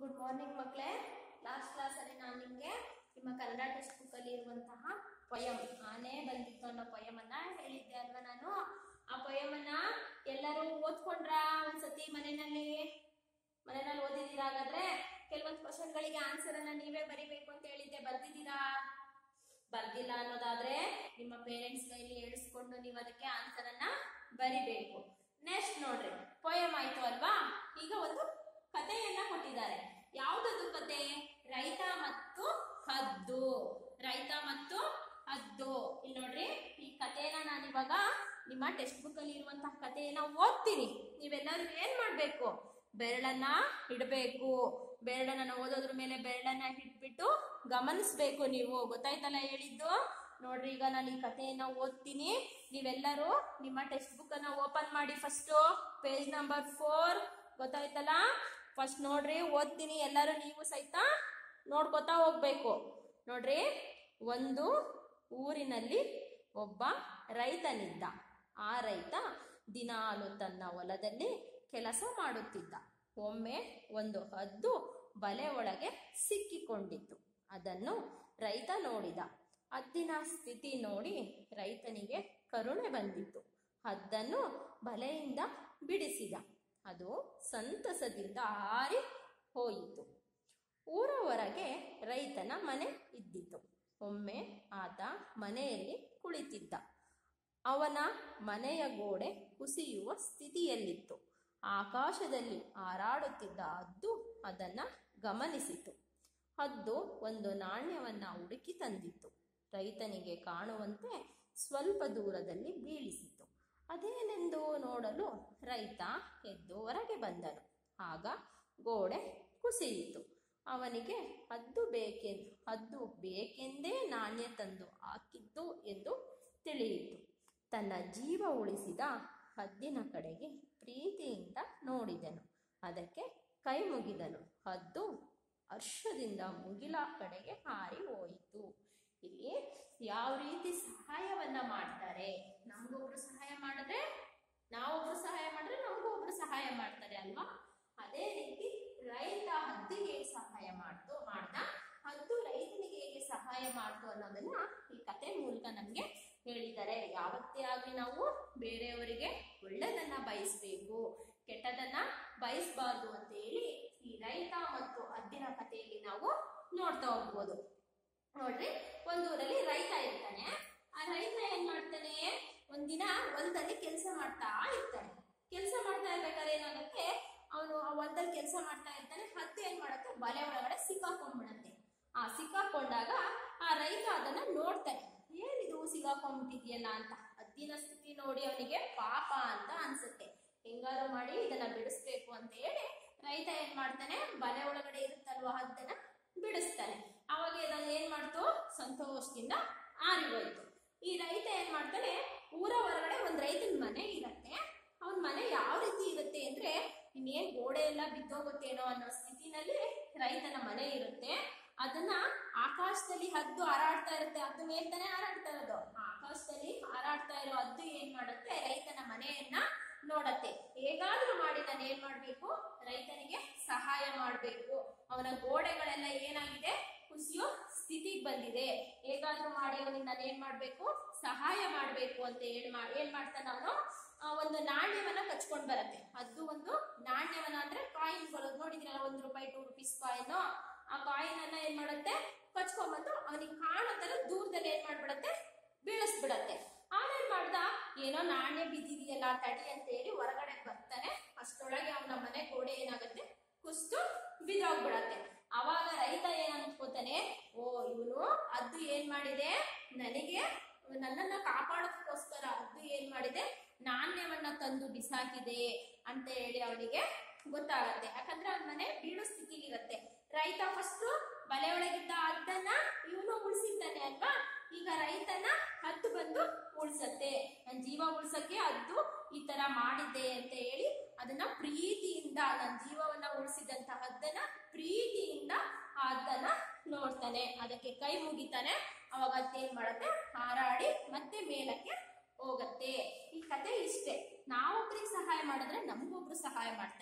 good morning ಮಕ್ಕಳೇ last ಕ್ಲಾಸಲ್ಲಿ ನಾನು ನಿಮಗೆ ನಿಮ್ಮ ಕನ್ನಡ ಟೆಕ್ಸ್ಟ್ ಬುಕ್ಕಲ್ಲಿ ಇರುವಂತಹ ಪೊಯಮ್ ಆನೆ ಬಂದಿತ್ತು ಅನ್ನೋ ಪೊಯಮನ್ನ ಹೇಳಿದ್ದೆ ಅಲ್ವಾ ನಾನು ಆ ಪೊಯಮನ್ನ ಎಲ್ಲರೂ ಓದ್ಕೊಂಡ್ರಾ ಒಂದ್ಸತಿ ಮನೆಯಲ್ಲಿ ಮನೆಯಲ್ಲಿ ಓದಿದ್ದೀರಾ ಹಾಗಾದ್ರೆ ಕೆಲವೊಂದು ಕ್ವಶನ್ಗಳಿಗೆ ಆನ್ಸರ್ ಅನ್ನ ನೀವೇ ಬರಿಬೇಕು ಅಂತ ಹೇಳಿದ್ದೆ ಬರ್ದಿದ್ದೀರಾ ಬರ್ದಿಲ್ಲ ಅನ್ನೋದಾದ್ರೆ ನಿಮ್ಮ ಪೇರೆಂಟ್ಸ್ ಕೈಲಿ ಹೇಳಿಸ್ಕೊಂಡು ನೀವು ಅದಕ್ಕೆ ಆನ್ಸರ್ ಅನ್ನ ಬರಿಬೇಕು ನೆಕ್ಸ್ಟ್ ನೋಡ್ರಿ ಪೊಯಮ್ ಆಯ್ತು ಅಲ್ವಾ ಈಗ ಒಂದು ಕಥೆಯನ್ನ ಕೊಟ್ಟಿದ್ದಾರೆ ಯಾವ್ದದು ಕತೆ ರೈತ ಮತ್ತು ಹದ್ದು ರೈತ ಮತ್ತು ಹದ್ದು ಇಲ್ಲಿ ನೋಡ್ರಿ ಈ ಕಥೆನ ನಾನು ಇವಾಗ ನಿಮ್ಮ ಟೆಕ್ಸ್ಟ್ ಬುಕ್ ಅಲ್ಲಿ ಇರುವಂತಹ ಕಥೆಯನ್ನ ಓದ್ತೀನಿ ನೀವೆಲ್ಲರೂ ಏನ್ ಮಾಡ್ಬೇಕು ಬೆರಳನ್ನ ಇಡಬೇಕು ಬೆರಳನ್ನ ಓದೋದ್ರ ಮೇಲೆ ಬೆರಳನ್ನ ಇಟ್ಬಿಟ್ಟು ಗಮನಿಸ್ಬೇಕು ನೀವು ಗೊತ್ತಾಯ್ತಲ್ಲ ಹೇಳಿದ್ದು ನೋಡ್ರಿ ಈಗ ನಾನು ಈ ಕಥೆಯನ್ನ ಓದ್ತೀನಿ ನೀವೆಲ್ಲರೂ ನಿಮ್ಮ ಟೆಕ್ಸ್ಟ್ ಬುಕ್ ಅನ್ನ ಓಪನ್ ಮಾಡಿ ಫಸ್ಟ್ ಪೇಜ್ ನಂಬರ್ ಫೋರ್ ಗೊತ್ತಾಯ್ತಲ್ಲ ಫಸ್ಟ್ ನೋಡ್ರಿ ಓದ್ತೀನಿ ಎಲ್ಲರೂ ನೀವು ಸಹಿತ ನೋಡ್ಕೊತಾ ಹೋಗ್ಬೇಕು ನೋಡ್ರಿ ಒಂದು ಊರಿನಲ್ಲಿ ಒಬ್ಬ ರೈತನಿದ್ದ ಆ ರೈತ ದಿನಾಲು ತನ್ನ ಹೊಲದಲ್ಲಿ ಕೆಲಸ ಮಾಡುತ್ತಿದ್ದ ಒಮ್ಮೆ ಒಂದು ಹದ್ದು ಬಲೆ ಒಳಗೆ ಸಿಕ್ಕಿಕೊಂಡಿತ್ತು ಅದನ್ನು ರೈತ ನೋಡಿದ ಹದ್ದಿನ ಸ್ಥಿತಿ ನೋಡಿ ರೈತನಿಗೆ ಕರುಣೆ ಬಂದಿತ್ತು ಹದ್ದನ್ನು ಬಲೆಯಿಂದ ಬಿಡಿಸಿದ ಅದು ಸಂತಸದಿಂದ ಹಾರಿ ಹೋಯಿತು ಊರ ಹೊರಗೆ ರೈತನ ಮನೆ ಇದ್ದಿತು ಒಮ್ಮೆ ಆತ ಮನೆಯಲ್ಲಿ ಕುಳಿತಿದ್ದ ಅವನ ಮನೆಯ ಗೋಡೆ ಕುಸಿಯುವ ಸ್ಥಿತಿಯಲ್ಲಿತ್ತು ಆಕಾಶದಲ್ಲಿ ಹಾರಾಡುತ್ತಿದ್ದ ಹದ್ದು ಅದನ್ನ ಗಮನಿಸಿತು ಹದ್ದು ಒಂದು ನಾಣ್ಯವನ್ನ ಹುಡುಕಿ ತಂದಿತ್ತು ರೈತನಿಗೆ ಕಾಣುವಂತೆ ಸ್ವಲ್ಪ ದೂರದಲ್ಲಿ ಬೀಳಿಸಿತು ಅದೇನೆಂದು ನೋಡಲು ರೈತ ಎದ್ದು ಹೊರಗೆ ಬಂದನು ಆಗ ಗೋಡೆ ಕುಸಿಯಿತು ಅವನಿಗೆ ಹದ್ದು ಬೇಕೆಂದು ಹದ್ದು ಬೇಕೆಂದೇ ನಾಣ್ಯ ತಂದು ಹಾಕಿದ್ದು ಎಂದು ತಿಳಿಯಿತು ತನ್ನ ಜೀವ ಉಳಿಸಿದ ಹದ್ದಿನ ಕಡೆಗೆ ಪ್ರೀತಿಯಿಂದ ನೋಡಿದನು ಅದಕ್ಕೆ ಕೈ ಮುಗಿದನು ಹದ್ದು ಹರ್ಷದಿಂದ ಮುಗಿಲ ಕಡೆಗೆ ಹಾರಿ ಹೋಯಿತು ಇಲ್ಲಿ ಯಾವ ರೀತಿ ಸಹಾಯವನ್ನ ಮಾಡ್ತಾರೆ ನಮ್ಗೊಬ್ರು ಸಹಾಯ ಮಾಡಿದ್ರೆ ನಾವೊಬ್ರು ಸಹಾಯ ಮಾಡಿದ್ರೆ ನಮಗೂ ಒಬ್ರು ಸಹಾಯ ಮಾಡ್ತಾರೆ ಅಲ್ವಾ ಅದೇ ರೀತಿ ರೈತ ಹದ್ದಿಗೆ ಹೇಗೆ ಸಹಾಯ ಮಾಡ್ತು ಮಾಡ್ದ ಹದ್ದು ರೈತನಿಗೆ ಹೇಗೆ ಸಹಾಯ ಮಾಡ್ತು ಅನ್ನೋದನ್ನ ಈ ಕತೆ ಮೂಲಕ ನಮ್ಗೆ ಹೇಳಿದ್ದಾರೆ ಯಾವತ್ತೇ ಆಗ್ಲಿ ನಾವು ಬೇರೆಯವರಿಗೆ ಒಳ್ಳೆದನ್ನ ಬಯಸ್ಬೇಕು ಕೆಟ್ಟದನ್ನ ಬಯಸ್ಬಾರ್ದು ಅಂತ ಹೇಳಿ ಈ ರೈತ ಮತ್ತು ಹದ್ದಿನ ಕಥೆಯಲ್ಲಿ ನಾವು ನೋಡ್ತಾ ಹೋಗ್ಬೋದು ನೋಡ್ರಿ ಒಂದೂರಲ್ಲಿ ರೈತ ಇರ್ತಾನೆ ಆ ರೈತ ಏನ್ ಮಾಡ್ತಾನೆ ಒಂದಿನ ಹೊಲದಲ್ಲಿ ಕೆಲಸ ಮಾಡ್ತಾ ಇರ್ತಾನೆ ಕೆಲಸ ಮಾಡ್ತಾ ಇರ್ಬೇಕಾದ್ರೆ ಏನಾಗುತ್ತೆ ಅವನು ಆ ಹೊಲದಲ್ಲಿ ಕೆಲಸ ಮಾಡ್ತಾ ಇರ್ತಾನೆ ಹತ್ತು ಏನ್ ಮಾಡುತ್ತೆ ಬಲೆ ಒಳಗಡೆ ಸಿಕ್ಕಾಕೊಂಡ್ಬಿಡತ್ತೆ ಆ ಸಿಕ್ಕಾಕೊಂಡಾಗ ಆ ರೈತ ಅದನ್ನ ನೋಡ್ತಾನೆ ಏನಿದು ಸಿಗಾಕೊಂಡ್ಬಿಟ್ಟಿದ್ಯಲ್ಲ ಅಂತ ಹದ್ದಿನ ಸ್ಥಿತಿ ನೋಡಿ ಅವನಿಗೆ ಪಾಪ ಅಂತ ಅನ್ಸುತ್ತೆ ಹೆಂಗಾರು ಮಾಡಿ ಇದನ್ನ ಬಿಡಿಸ್ಬೇಕು ಅಂತ ಹೇಳಿ ರೈತ ಏನ್ ಮಾಡ್ತಾನೆ ಬಲೆ ಒಳಗಡೆ ಇರುತ್ತಲ್ವಾ ಹದ್ದನ್ನ ಬಿಡಿಸ್ತಾನೆ ಅವಾಗ ಇದನ್ನ ಏನ್ ಮಾಡ್ತು ಸಂತೋಷದಿಂದ ಆರಿ ಹೋಯ್ತು ಈ ರೈತ ಏನ್ ಮಾಡ್ತಾನೆ ಊರ ಹೊರಗಡೆ ಒಂದ್ ರೈತನ ಮನೆ ಇರತ್ತೆ ಅವನ್ ಮನೆ ಯಾವ ರೀತಿ ಇರುತ್ತೆ ಅಂದ್ರೆ ಇನ್ನೇನ್ ಗೋಡೆ ಎಲ್ಲ ಬಿದ್ದೋಗುತ್ತೇನೋ ಅನ್ನೋ ಸ್ಥಿತಿನಲ್ಲಿ ರೈತನ ಮನೆ ಇರುತ್ತೆ ಅದನ್ನ ಆಕಾಶದಲ್ಲಿ ಹದ್ದು ಹಾರಾಡ್ತಾ ಇರುತ್ತೆ ಹದ್ದು ಮೇಲ್ತಾನೆ ಹಾರಾಡ್ತಾ ಇರೋದು ಆಕಾಶದಲ್ಲಿ ಹಾರಾಡ್ತಾ ಇರೋ ಹದ್ದು ಏನ್ ಮಾಡುತ್ತೆ ರೈತನ ಮನೆಯನ್ನ ನೋಡತ್ತೆ ಹೇಗಾದ್ರೂ ಮಾಡಿ ನಾನು ಏನ್ ಮಾಡ್ಬೇಕು ರೈತನಿಗೆ ಸಹಾಯ ಮಾಡ್ಬೇಕು ಅವನ ಗೋಡೆಗಳೆಲ್ಲ ಏನಾಗಿದೆ ಕುಸಿಯೋ ಸ್ಥಿತಿಗೆ ಬಂದಿದೆ ಹೇಗಾದ್ರೂ ಮಾಡಿ ಅವನಿಗೆ ನಾನು ಏನ್ ಮಾಡ್ಬೇಕು ಸಹಾಯ ಮಾಡ್ಬೇಕು ಅಂತ ಹೇಳಿ ಮಾ ಏನ್ ಮಾಡ್ತಾನೆ ಅವನು ಒಂದು ನಾಣ್ಯವನ್ನ ಕಚ್ಕೊಂಡ್ ಬರತ್ತೆ ಅದು ಒಂದು ನಾಣ್ಯವನ್ನ ಅಂದ್ರೆ ಕಾಯಿನ್ಗಳು ನೋಡಿದ್ರಲ್ಲ ಒಂದು ರೂಪಾಯಿ ಟೂ ರುಪೀಸ್ ಕಾಯಿನ್ ಆ ಕಾಯಿನ್ ಅನ್ನ ಏನ್ ಮಾಡುತ್ತೆ ಕಚ್ಕೊಂಡ್ಬಂದು ಅವನಿಗೆ ಕಾಣೋ ತರ ದೂರದಲ್ಲಿ ಏನ್ ಮಾಡ್ಬಿಡತ್ತೆ ಬೀಳಿಸ್ಬಿಡತ್ತೆ ಆಮೇಲೆ ಮಾಡ್ದ ಏನೋ ನಾಣ್ಯ ಬಿದ್ದಿದೆಯಲ್ಲ ತಡಿ ಅಂತ ಹೇಳಿ ಹೊರಗಡೆ ಬರ್ತಾನೆ ಅಷ್ಟರೊಳಗೆ ಅವನ ಮನೆ ಗೋಡೆ ಏನಾಗುತ್ತೆ ಕುಸ್ತು ಬಿದ್ದೋಗ್ಬಿಡತ್ತೆ ಅವಾಗ ರೈತ ಏನ್ ಅನ್ಕೋತಾನೆ ಓ ಇವನು ಅದು ಏನ್ ಮಾಡಿದೆ ನನಗೆ ನನ್ನನ್ನ ಕಾಪಾಡೋದಕ್ಕೋಸ್ಕರ ಅದು ಏನ್ ಮಾಡಿದೆ ನಾಣ್ಯವನ್ನ ತಂದು ಬಿಸಾಕಿದೆ ಅಂತ ಹೇಳಿ ಅವನಿಗೆ ಗೊತ್ತಾಗತ್ತೆ ಯಾಕಂದ್ರೆ ಅವನ ಮನೆ ಬೀಳೋ ಸ್ಥಿತಿಲಿ ಇರತ್ತೆ ರೈತ ಫಸ್ಟ್ ಬಲೆ ಒಳಗಿದ್ದ ಹದ್ದನ್ನ ಇವನು ಉಳಿಸಿದ್ದಾನೆ ಅಲ್ವಾ ಈಗ ರೈತನ ಹದ್ದು ಬಂದು ಉಳ್ಸತ್ತೆ ನನ್ನ ಜೀವ ಉಳ್ಸಕ್ಕೆ ಹದ್ದು ಈ ತರ ಮಾಡಿದ್ದೆ ಅಂತ ಹೇಳಿ ಅದನ್ನ ಪ್ರೀತಿಯಿಂದ ನನ್ನ ಜೀವವನ್ನ ಉಳಿಸಿದಂತ ಹದ್ದನ್ನ ಪ್ರೀತಿಯಿಂದ ಆ ಹದ್ದನ್ನ ನೋಡ್ತಾನೆ ಅದಕ್ಕೆ ಕೈ ಮುಗಿತಾನೆ ಅವಾಗ ಅದೇನ್ ಮಾಡತ್ತೆ ಹಾರಾಡಿ ಮತ್ತೆ ಮೇಲಕ್ಕೆ ಹೋಗತ್ತೆ ಈ ಕತೆ ಇಷ್ಟೇ ನಾವೊಬ್ರಿಗೆ ಸಹಾಯ ಮಾಡಿದ್ರೆ ನಮಗೊಬ್ರು ಸಹಾಯ ಮಾಡ್ತಾರೆ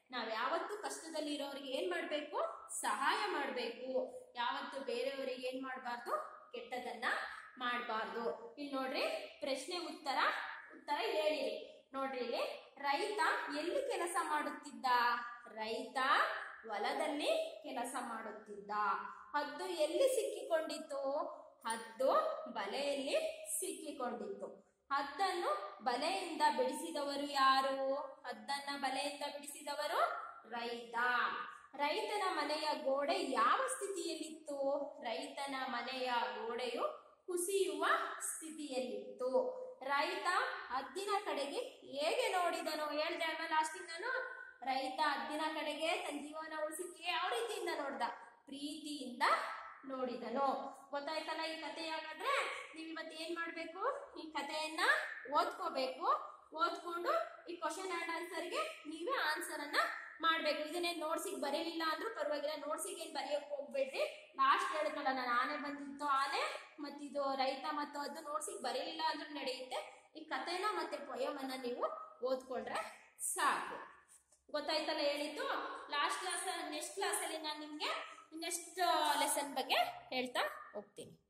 ನಾವ್ ಯಾವತ್ತು ಕಷ್ಟದಲ್ಲಿ ಇರೋರಿಗೆ ಏನ್ ಮಾಡ್ಬೇಕು ಸಹಾಯ ಮಾಡ್ಬೇಕು ಯಾವತ್ತು ಬೇರೆಯವರಿಗೆ ಏನ್ ಮಾಡ್ಬಾರ್ದು ಕೆಟ್ಟದನ್ನ ಮಾಡ್ಬಾರ್ದು ಇಲ್ಲಿ ನೋಡ್ರಿ ಪ್ರಶ್ನೆ ಉತ್ತರ ಉತ್ತರ ಹೇಳಿರಿ ನೋಡ್ರಿ ಇಲ್ಲಿ ರೈತ ಎಲ್ಲಿ ಕೆಲಸ ಮಾಡುತ್ತಿದ್ದ ರೈತ ಹೊಲದಲ್ಲಿ ಕೆಲಸ ಮಾಡುತ್ತಿದ್ದ ಹದ್ದು ಎಲ್ಲಿ ಸಿಕ್ಕಿಕೊಂಡಿತ್ತು ಹದ್ದು ಬಲೆಯಲ್ಲಿ ಸಿಕ್ಕಿಕೊಂಡಿತ್ತು ಹದ್ದನ್ನು ಬಲೆಯಿಂದ ಬಿಡಿಸಿದವರು ಯಾರು ಹದ್ದನ್ನ ಬಲೆಯಿಂದ ಬಿಡಿಸಿದವರು ರೈತ ರೈತನ ಮನೆಯ ಗೋಡೆ ಯಾವ ಸ್ಥಿತಿಯಲ್ಲಿತ್ತು ರೈತನ ಮನೆಯ ಗೋಡೆಯು ಕುಸಿಯುವ ಸ್ಥಿತಿಯಲ್ಲಿತ್ತು ರೈತ ಹದ್ದಿನ ಕಡೆಗೆ ಹೇಗೆ ನೋಡಿದನು ಹೇಳ್ದೆ ಅಲ್ವಾ ಲಾಸ್ಟಿಗೆ ನಾನು ರೈತ ಹದ್ದಿನ ಕಡೆಗೆ ತನ್ನ ಜೀವನ ಉಳಿಸಿಕೆ ಯಾವ ರೀತಿಯಿಂದ ನೋಡ್ದ ಪ್ರೀತಿಯಿಂದ ನೋಡಿದನು ಗೊತ್ತಾಯ್ತಲ್ಲ ಈ ಕತೆ ಹಾಗಾದ್ರೆ ನೀವು ಇವತ್ತು ಏನ್ ಮಾಡ್ಬೇಕು ಈ ಕಥೆಯನ್ನ ಓದ್ಕೋಬೇಕು ಓದ್ಕೊಂಡು ಈ ಕ್ವಶನ್ ಅಂಡ್ ಆನ್ಸರ್ಗೆ ನೀವೇ ಆನ್ಸರ್ ಅನ್ನ ಮಾಡ್ಬೇಕು ಇದನ್ನೇನ್ ನೋಡ್ಸಿಗೆ ಬರೀಲಿಲ್ಲ ಅಂದ್ರೂ ಪರವಾಗಿಲ್ಲ ನೋಡ್ಸಿಗೆ ಏನ್ ಬರೆಯಕ್ ಹೋಗ್ಬೇಡ್ರಿ ಲಾಸ್ಟ್ ಹೇಳಿದ್ನಲ್ಲ ನಾನು ಆನೆ ಬಂದಿತ್ತು ಆನೆ ಮತ್ತಿದು ರೈತ ಮತ್ತು ಅದು ನೋಡ್ಸಿಗೆ ಬರೀಲಿಲ್ಲ ಅಂದ್ರೂ ನಡೆಯುತ್ತೆ ಈ ಕಥೆನ ಮತ್ತೆ ಪೊಯಮನ್ನ ನೀವು ಓದ್ಕೊಂಡ್ರೆ ಸಾಕು ಗೊತ್ತಾಯ್ತಲ್ಲ ಹೇಳಿದ್ದು ಲಾಸ್ಟ್ ಕ್ಲಾಸ್ ನೆಕ್ಸ್ಟ್ ಕ್ಲಾಸಲ್ಲಿ ನಾನು ನಿಮಗೆ ನೆಕ್ಸ್ಟ್ ಲೆಸನ್ ಬಗ್ಗೆ ಹೇಳ್ತಾ ಹೋಗ್ತೀನಿ